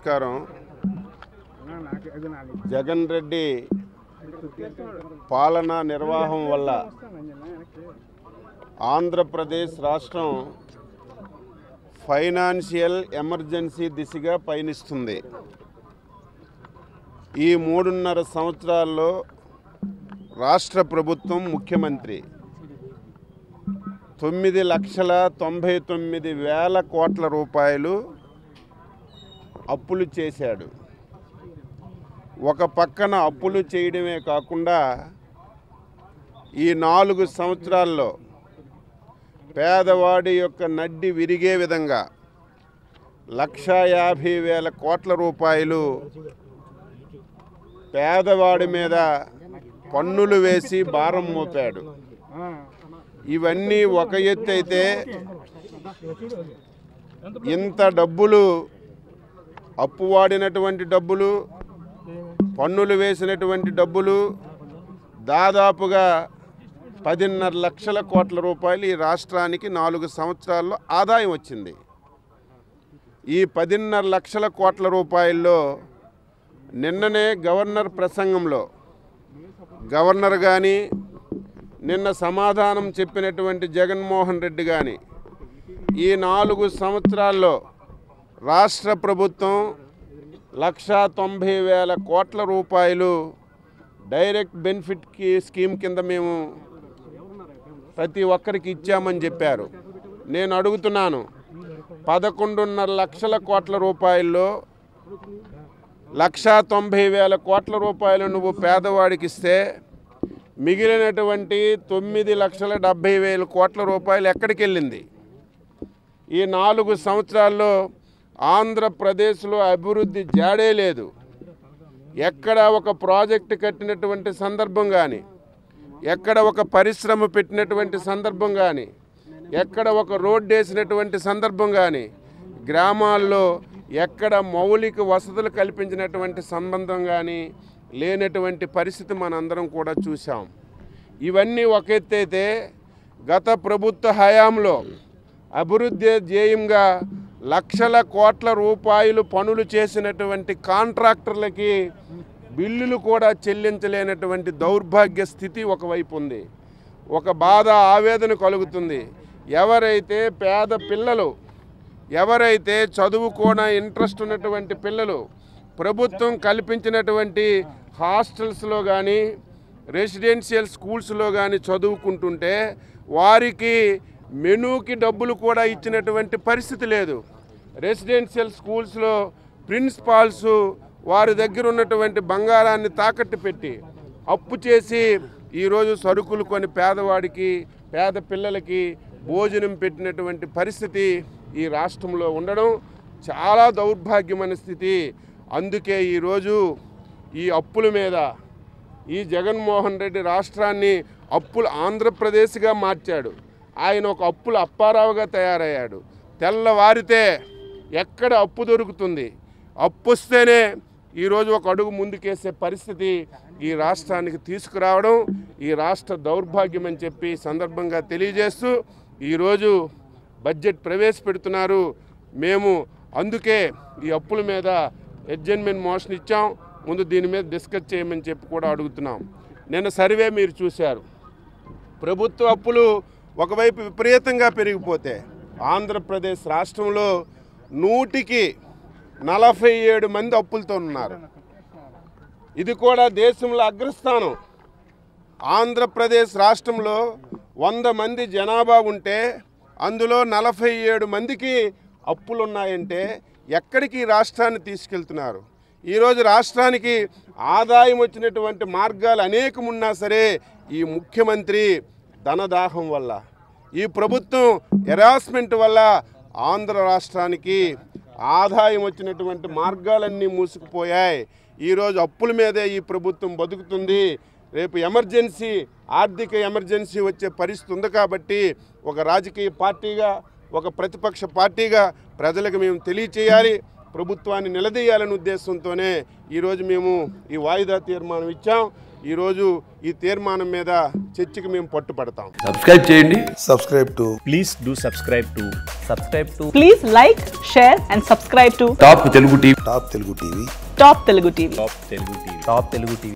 నమస్కారం జగన్ రెడ్డి పాలనా నిర్వాహం వల్ల ఆంధ్రప్రదేశ్ రాష్ట్రం ఫైనాన్షియల్ ఎమర్జెన్సీ దిశగా పయనిస్తుంది ఈ మూడున్నర సంవత్సరాల్లో రాష్ట్ర ప్రభుత్వం ముఖ్యమంత్రి తొమ్మిది లక్షల తొంభై తొమ్మిది వేల కోట్ల రూపాయలు అప్పులు చేశాడు ఒక పక్కన అప్పులు చేయడమే కాకుండా ఈ నాలుగు సంవత్సరాల్లో పేదవాడి యొక్క నడ్డి విరిగే విధంగా లక్షా యాభై వేల కోట్ల రూపాయలు పేదవాడి మీద పన్నులు వేసి భారం మోపాడు ఇవన్నీ ఒక ఎత్తు అయితే ఇంత డబ్బులు అప్పు వాడినటువంటి డబ్బులు పన్నులు వేసినటువంటి డబ్బులు దాదాపుగా పదిన్నర లక్షల కోట్ల రూపాయలు ఈ రాష్ట్రానికి నాలుగు సంవత్సరాల్లో ఆదాయం వచ్చింది ఈ పదిన్నర లక్షల కోట్ల రూపాయల్లో నిన్ననే గవర్నర్ ప్రసంగంలో గవర్నర్ కానీ నిన్న సమాధానం చెప్పినటువంటి జగన్మోహన్ రెడ్డి కానీ ఈ నాలుగు సంవత్సరాల్లో రాష్ట్ర ప్రభుత్వం లక్షా తొంభై వేల కోట్ల రూపాయలు డైరెక్ట్ బెనిఫిట్ కి స్కీమ్ కింద మేము ప్రతి ఒక్కరికి ఇచ్చామని చెప్పారు నేను అడుగుతున్నాను పదకొండున్నర లక్షల కోట్ల రూపాయల్లో లక్షా తొంభై వేల కోట్ల రూపాయలు నువ్వు పేదవాడికి ఇస్తే మిగిలినటువంటి తొమ్మిది లక్షల డెబ్భై వేల కోట్ల రూపాయలు ఎక్కడికి వెళ్ళింది ఈ నాలుగు సంవత్సరాల్లో ఆంధ్రప్రదేశ్లో అభివృద్ధి జాడే లేదు ఎక్కడ ఒక ప్రాజెక్టు కట్టినటువంటి సందర్భం కానీ ఎక్కడ ఒక పరిశ్రమ పెట్టినటువంటి సందర్భం కానీ ఎక్కడ ఒక రోడ్డు వేసినటువంటి సందర్భం కానీ గ్రామాల్లో ఎక్కడ మౌలిక వసతులు కల్పించినటువంటి సంబంధం కానీ లేనటువంటి పరిస్థితి మనందరం కూడా చూసాం ఇవన్నీ ఒక ఎత్తు అయితే గత ప్రభుత్వ హయాంలో అభివృద్ధి ధ్యేయంగా లక్షల కోట్ల రూపాయలు పనులు చేసినటువంటి కాంట్రాక్టర్లకి బిల్లులు కూడా చెల్లించలేనటువంటి దౌర్భాగ్య స్థితి ఒకవైపు ఉంది ఒక బాధ ఆవేదన కలుగుతుంది ఎవరైతే పేద పిల్లలు ఎవరైతే చదువుకోన ఇంట్రెస్ట్ ఉన్నటువంటి పిల్లలు ప్రభుత్వం కల్పించినటువంటి హాస్టల్స్లో కానీ రెసిడెన్షియల్ స్కూల్స్లో కానీ చదువుకుంటుంటే వారికి మెనూకి డబ్బులు కూడా ఇచ్చినటువంటి పరిస్థితి లేదు రెసిడెన్షియల్ స్కూల్స్లో ప్రిన్సిపాల్స్ వారి దగ్గర ఉన్నటువంటి బంగారాన్ని తాకట్టు పెట్టి అప్పు చేసి ఈరోజు సరుకులు కొని పేదవాడికి పేద పిల్లలకి భోజనం పెట్టినటువంటి పరిస్థితి ఈ రాష్ట్రంలో ఉండడం చాలా దౌర్భాగ్యమైన స్థితి అందుకే ఈరోజు ఈ అప్పుల మీద ఈ జగన్మోహన్ రెడ్డి రాష్ట్రాన్ని అప్పులు ఆంధ్రప్రదేశ్గా మార్చాడు ఆయన ఒక అప్పుల అప్పారావుగా తయారయ్యాడు తెల్లవారితే ఎక్కడ అప్పు దొరుకుతుంది అప్పు వస్తేనే ఈరోజు ఒక అడుగు ముందుకేసే పరిస్థితి ఈ రాష్ట్రానికి తీసుకురావడం ఈ రాష్ట్ర దౌర్భాగ్యం అని చెప్పి ఈ సందర్భంగా తెలియజేస్తూ ఈరోజు బడ్జెట్ ప్రవేశపెడుతున్నారు మేము అందుకే ఈ అప్పుల మీద అడ్జన్మెంట్ మోషన్ ఇచ్చాం ముందు దీని మీద డిస్కస్ చేయమని చెప్పి కూడా అడుగుతున్నాం నిన్న సర్వే మీరు చూశారు ప్రభుత్వ అప్పులు ఒకవైపు విపరీతంగా పెరిగిపోతే ఆంధ్రప్రదేశ్ రాష్ట్రంలో నూటికి నలభై ఏడు మంది అప్పులతో ఉన్నారు ఇది కూడా దేశంలో అగ్రస్థానం ఆంధ్రప్రదేశ్ రాష్ట్రంలో వంద మంది జనాభా ఉంటే అందులో నలభై ఏడు మందికి అప్పులు ఉన్నాయంటే ఎక్కడికి ఈ రాష్ట్రాన్ని తీసుకెళ్తున్నారు ఈరోజు రాష్ట్రానికి ఆదాయం వచ్చినటువంటి మార్గాలు అనేకం ఉన్నా సరే ఈ ముఖ్యమంత్రి ధనదాహం వల్ల ఈ ప్రభుత్వం ఎరాస్మెంట్ వల్ల ఆంధ్ర రాష్ట్రానికి ఆదాయం వచ్చినటువంటి మార్గాలన్నీ మూసుకుపోయాయి ఈరోజు అప్పుల మీదే ఈ ప్రభుత్వం బతుకుతుంది రేపు ఎమర్జెన్సీ ఆర్థిక ఎమర్జెన్సీ వచ్చే పరిస్థితి ఉంది కాబట్టి ఒక రాజకీయ పార్టీగా ఒక ప్రతిపక్ష పార్టీగా ప్రజలకు మేము తెలియచేయాలి ప్రభుత్వాన్ని నిలదీయాలనే ఉద్దేశంతోనే ఈరోజు మేము ఈ వాయిదా తీర్మానం ఇచ్చాం ఈరోజు ఈ తీర్మానం మీద చర్చకి మేము పట్టుపడతాం సబ్స్క్రైబ్ చేయండి subscribe to please do subscribe to subscribe to Please like, share, and subscribe to top Telugu TV Top Telugu TV. Top Telugu TV. top telugu tv top telugu tv